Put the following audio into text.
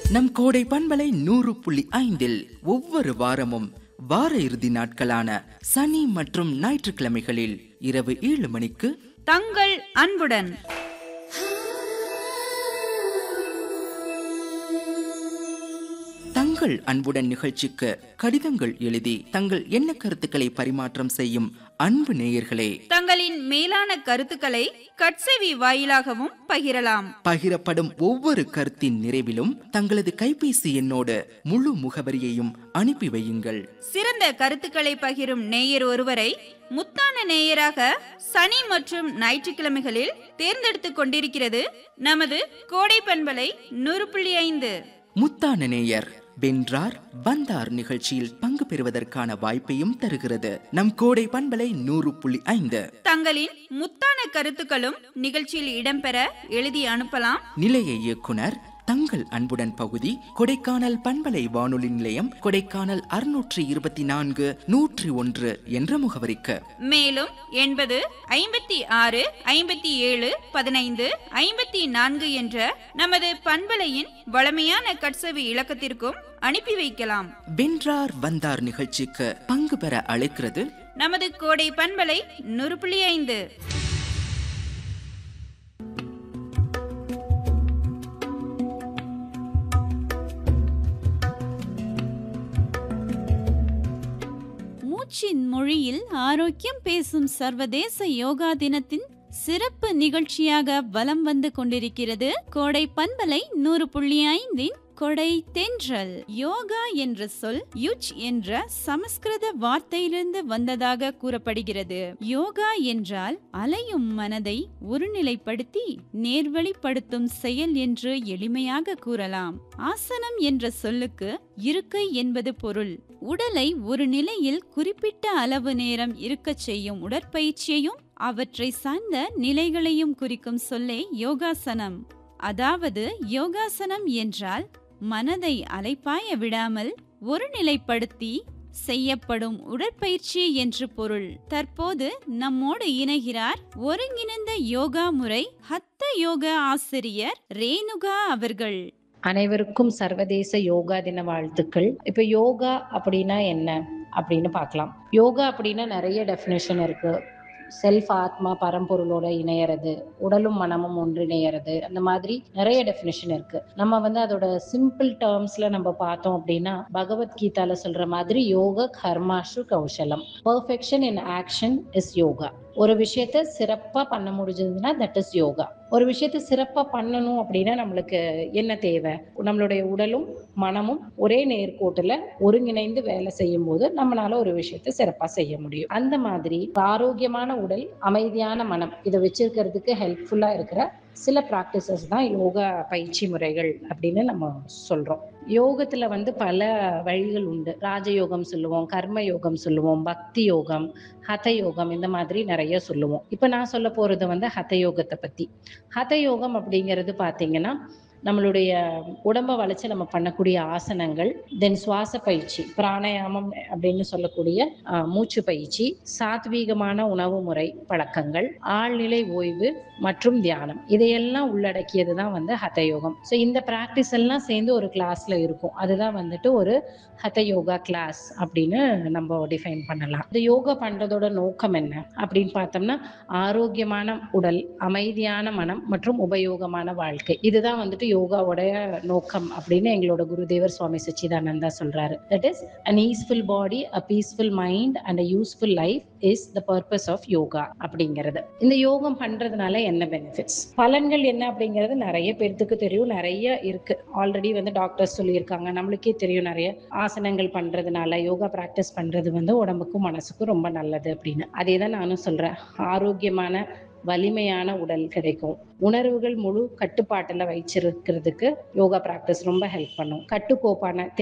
நம் கோடை பண்பலை நூறு புள்ளி ஐந்தில் ஒவ்வொரு வாரமும் வார இறுதி நாட்களான சனி மற்றும் ஞாயிற்றுக்கிழமைகளில் இரவு ஏழு மணிக்கு தங்கள் அன்புடன் தங்கள் அன்புடன் நிகழ்ச்சிக்கு கடிதங்கள் எழுதி தங்கள் எண்ண கருத்துக்களை பரிமாற்றம் செய்யும் அன்பு நேயர்களே தங்களின் மேலான கருத்துக்களை கட்செவி வாயிலாகவும் பகிரலாம் பகிரப்படும் ஒவ்வொரு கருத்தின் நிறைவிலும் தங்களது கைபேசி எண்ணோடு முழு முகவரியையும் அனுப்பி வையுங்கள் சிறந்த கருத்துக்களை பகிரும் நேயர் ஒருவரை முத்தான நேயராக சனி மற்றும் ஞாயிற்றுக்கிழமைகளில் தேர்ந்தெடுத்துக் கொண்டிருக்கிறது நமது கோடை பண்பலை நூறு புள்ளி ஐந்து முத்தான நேயர் வென்றார் வந்தார் நிகழ்ச்சியில் பங்கு பெறுவதற்கான வாய்ப்பையும் தருகிறது நம் கோடை பண்பலை நூறு புள்ளி ஐந்து தங்களின் முத்தான கருத்துக்களும் நிகழ்ச்சியில் இடம்பெற எழுதி அனுப்பலாம் நிலைய இயக்குனர் தங்கள் அன்புடன் பகுதி கொடைக்கானல் பண்பலை வானொலி நிலையம் கொடைக்கானல் அறுநூற்றி இருபத்தி நான்கு நூற்றி ஒன்று என்ற முகவரிக்கு மேலும் எண்பது ஐம்பத்தி ஆறு ஐம்பத்தி ஏழு பதினைந்து ஐம்பத்தி நான்கு என்ற நமது பண்பலையின் வளமையான கட்சவி இலக்கத்திற்கும் அனுப்பி வைக்கலாம் வென்றார் வந்தார் நிகழ்ச்சிக்கு பங்கு பெற அழைக்கிறது நமது கோடை பண்பலை நூறு புள்ளி ஐந்து மூச்சின் மொழியில் ஆரோக்கியம் பேசும் சர்வதேச யோகா தினத்தின் சிறப்பு நிகழ்ச்சியாக வலம் வந்து கொண்டிருக்கிறது கோடை பண்பலை நூறு புள்ளி ஐந்தின் கொடை தென்றல் யோகா என்ற சொல் யுச் என்ற சமஸ்கிருத வார்த்தையிலிருந்து வந்ததாக கூறப்படுகிறது யோகா என்றால் அலையும் மனதை ஒருநிலைப்படுத்தி நேர்வழிப்படுத்தும் செயல் என்று எளிமையாக கூறலாம் ஆசனம் என்ற சொல்லுக்கு இருக்கை என்பது பொருள் உடலை ஒரு நிலையில் குறிப்பிட்ட அளவு நேரம் இருக்கச் செய்யும் உடற்பயிற்சியையும் அவற்றை சார்ந்த நிலைகளையும் குறிக்கும் சொல்லே யோகாசனம் அதாவது யோகாசனம் என்றால் மனதை அலைப்பாய விடாமல் ஒருநிலைப்படுத்தி செய்யப்படும் உடற்பயிற்சி என்று பொருள் தற்போது நம்மோடு இணைகிறார் ஒருங்கிணைந்த யோகா முறை ஹத்த யோகா ஆசிரியர் ரேணுகா அவர்கள் அனைவருக்கும் சர்வதேச யோகா தின வாழ்த்துக்கள் இப்ப யோகா அப்படின்னா என்ன அப்படின்னு பார்க்கலாம் யோகா அப்படின்னா நிறைய டெஃபினேஷன் இருக்கு செல்ஃப் ஆத்மா பரம்பொருளோட இணையறது உடலும் மனமும் ஒன்றிணையறது அந்த மாதிரி நிறைய டெஃபினேஷன் இருக்கு நம்ம வந்து அதோட சிம்பிள் டேர்ம்ஸ்ல நம்ம பார்த்தோம் அப்படின்னா பகவத்கீதால சொல்ற மாதிரி யோக கர்மாஷு கௌசலம் perfection in action is yoga ஒரு விஷயத்த சிறப்பா பண்ண முடிஞ்சதுன்னா தட் இஸ் யோகா ஒரு விஷயத்த சிறப்பா பண்ணணும் அப்படின்னா நம்மளுக்கு என்ன தேவை நம்மளுடைய உடலும் மனமும் ஒரே நேர்கோட்டுல ஒருங்கிணைந்து வேலை செய்யும் போது நம்மளால ஒரு விஷயத்த சிறப்பா செய்ய முடியும் அந்த மாதிரி ஆரோக்கியமான உடல் அமைதியான மனம் இதை வச்சிருக்கிறதுக்கு ஹெல்ப்ஃபுல்லா இருக்கிற சில ப்ராக்டிசஸ் தான் யோகா பயிற்சி முறைகள் அப்படின்னு நம்ம சொல்றோம் யோகத்துல வந்து பல வழிகள் உண்டு ராஜயோகம் சொல்லுவோம் கர்ம யோகம் சொல்லுவோம் பக்தி யோகம் ஹத யோகம் இந்த மாதிரி நிறைய சொல்லுவோம் இப்ப நான் சொல்ல போறது வந்து ஹத யோகத்தை பத்தி ஹத யோகம் அப்படிங்கிறது பாத்தீங்கன்னா நம்மளுடைய உடம்ப வளைச்சு நம்ம பண்ணக்கூடிய ஆசனங்கள் தென் சுவாச பயிற்சி பிராணாயாமம் அப்படின்னு சொல்லக்கூடிய அஹ், மூச்சு பயிற்சி சாத்வீகமான உணவு முறை பழக்கங்கள் ஆழ்நிலை ஓய்வு மற்றும் தியானம் இதையெல்லாம் உள்ளடக்கியது தான் வந்து ஹத யோகம் ஸோ இந்த ப்ராக்டிஸ் எல்லாம் சேர்ந்து ஒரு கிளாஸ்ல இருக்கும் அதுதான் வந்துட்டு ஒரு ஹத யோகா கிளாஸ் அப்படின்னு நம்ம டிஃபைன் பண்ணலாம் இந்த யோகா பண்றதோட நோக்கம் என்ன அப்படின்னு பார்த்தோம்னா ஆரோக்கியமான உடல் அமைதியான மனம் மற்றும் உபயோகமான வாழ்க்கை இதுதான் வந்துட்டு யோகாவோட நோக்கம் அப்படின்னு எங்களோட குருதேவர் சுவாமி சச்சிதானந்தா சொல்றாரு that is an easeful body a peaceful mind and a useful life is the purpose of yoga அப்படிங்கிறது இந்த யோகம் பண்றதுனால என்ன பெனிஃபிட்ஸ் பலன்கள் என்ன அப்படிங்கிறது நிறைய பேர்த்துக்கு தெரியும் நிறைய இருக்கு ஆல்ரெடி வந்து டாக்டர்ஸ் சொல்லியிருக்காங்க நம்மளுக்கே தெரியும் நிறைய ஆசனங்கள் பண்றதுனால யோகா பிராக்டிஸ் பண்றது வந்து உடம்புக்கும் மனசுக்கும் ரொம்ப நல்லது அப்படின்னு அதே தான் நானும் சொல்றேன் ஆரோக்கியமான வலிமையான உடல் கிடைக்கும் உணர்வுகள் முழு கட்டுப்பாட்டுல வச்சிருக்கிறதுக்கு யோகா பிராக்டிஸ் ரொம்ப ஹெல்ப் பண்ணும் கட்டுக்கோப்பான